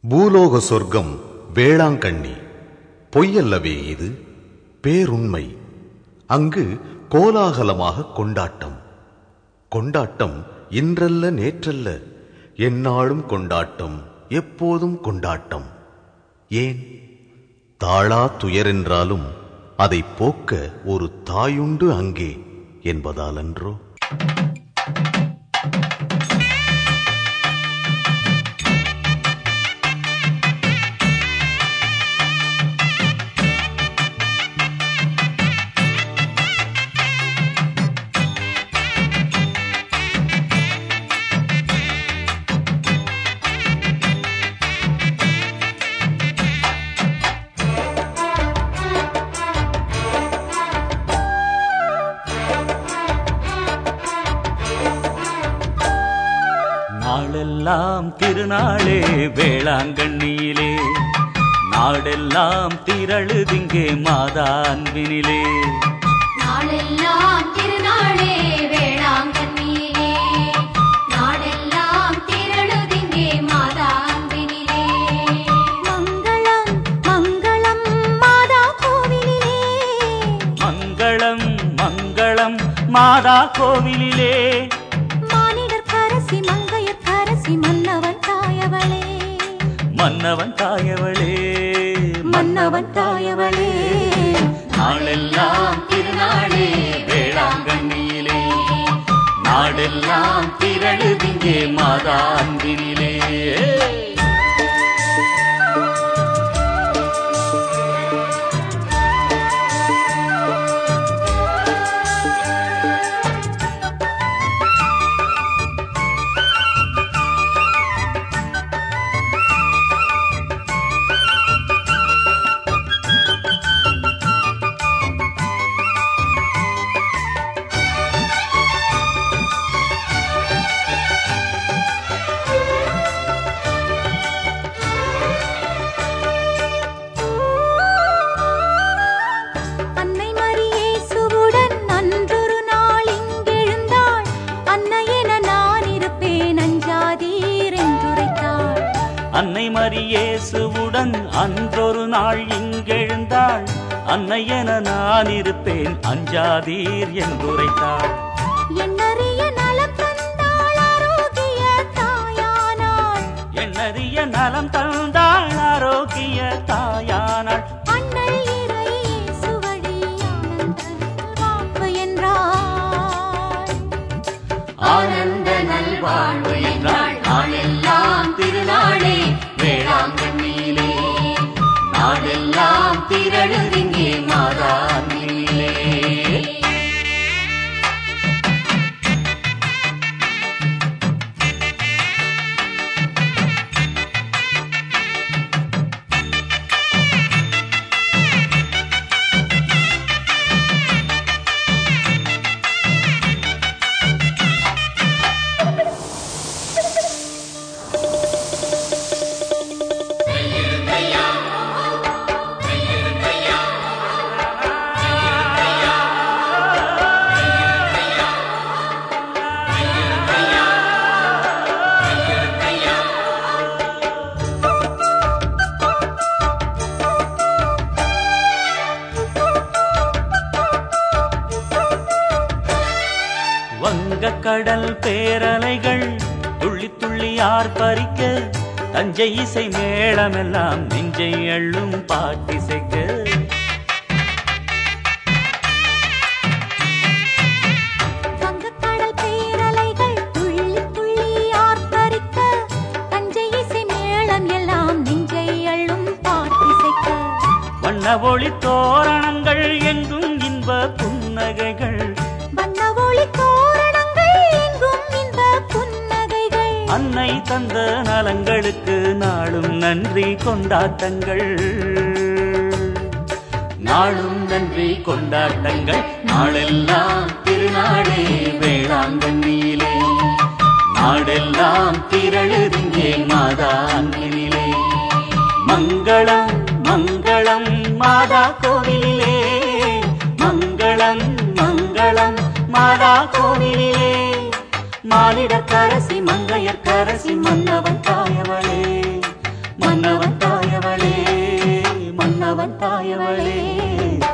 பூலோக சொர்க்கம் வேளாங்கண்ணி பொய்யல்லவே இது பேருண்மை அங்கு கோலாகலமாக கொண்டாட்டம் கொண்டாட்டம் இன்றல்ல நேற்றல்ல எந்நாளும் கொண்டாட்டம் எப்போதும் கொண்டாட்டம் ஏன் தாழா துயரென்றாலும் அதை போக்க ஒரு தாயுண்டு அங்கே என்பதால் அன்றோ நாளெல்லாம் திருநாளே வேளாங்கண்ணியிலே நாடெல்லாம் திரழுதிங்கே மாதா அன்பினிலே நாளெல்லாம் திருநாளே வேளாங்கண்ணியிலே நாடெல்லாம் திரளுதிங்கே மாதாம்பினிலே மங்களம் மங்களம் மாதா கோவிலிலே மங்களம் மங்களம் மாதா கோவிலிலே மானிடர் கரசி மங்கையர் கரசி மன்னவன் தாயவளே மன்னவன் தாயவளே மன்னவன் தாயவளே நாளெல்லாம் திருநாளே வேளாங்கண்ணியிலே நாடெல்லாம் திரழுதிங்கே மாதா அன்பினிலே அன்னை மரியேசுவுடன் அன்றொரு நாள் இங்கெழுந்தாள் அன்னையென நான் இருப்பேன் அஞ்சாதீர் என்றுரைத்தாள் அன்னை மரியேசுவுடன் அன்றொரு நாள் இங்கெழுந்தாள் அன்னையென நான் இருப்பேன் அஞ்சாதீர் என்றுரைத்தாள் என்னறிய நலம் தந்தாள் ஆரோக்கிய தாயானாள் என்னறிய நலம் தந்தாள் ஆரோக்கிய தாயானாள் அண்ணல் இறை இயேசுவழி ஆனந்த வாழ்வு என்றாள் ஆனந்த நல்வாழ்வு என்றாள் நாளெல்லாம் திருநாளே வேளாங்கண்ணியிலே நாளெல்லாம் திரழுதிங்கே மாதாண்டிலே வங்கக் கடல் பேரலைகள் துள்ளி துள்ளி ஆர்ப்பரிக்க தஞ்சை இசை மேளமெல்லாம் நெஞ்சை அள்ளும் பாட்டிசைக்க வங்கக்கடல் பேரலைகள் துள்ளி துள்ளி ஆர்ப்பரிக்க தஞ்சை இசை மேளம் எல்லாம் நெஞ்சை அள்ளும் பாட்டிசைக்க வண்ண ஒளி தோரணங்கள் எங்கும் இன்ப புன்னகைகள் வண்ண ஒளி தோரணங்கள் எங்கும் இன்ப புன்னகைகள் அன்னை தந்த நலங்களுக்கு நாளும் நன்றி கொண்டாட்டங்கள் நாளும் நன்றி கொண்டாட்டங்கள் நாளெல்லாம் திருநாளே வேளாங்கண்ணியிலே நாடெல்லாம் திரழுதிங்கே மாதா அன்பினிலே மங்களம் மங்களம் மாதா கோவிலிலே மங்களம் மங்களம் மாதா கோவிலிலே மானிடக்கரசி மங்கையர்க்கரசி மன்னவன் தாயவளே மன்ன மன்னவன் தாயவளே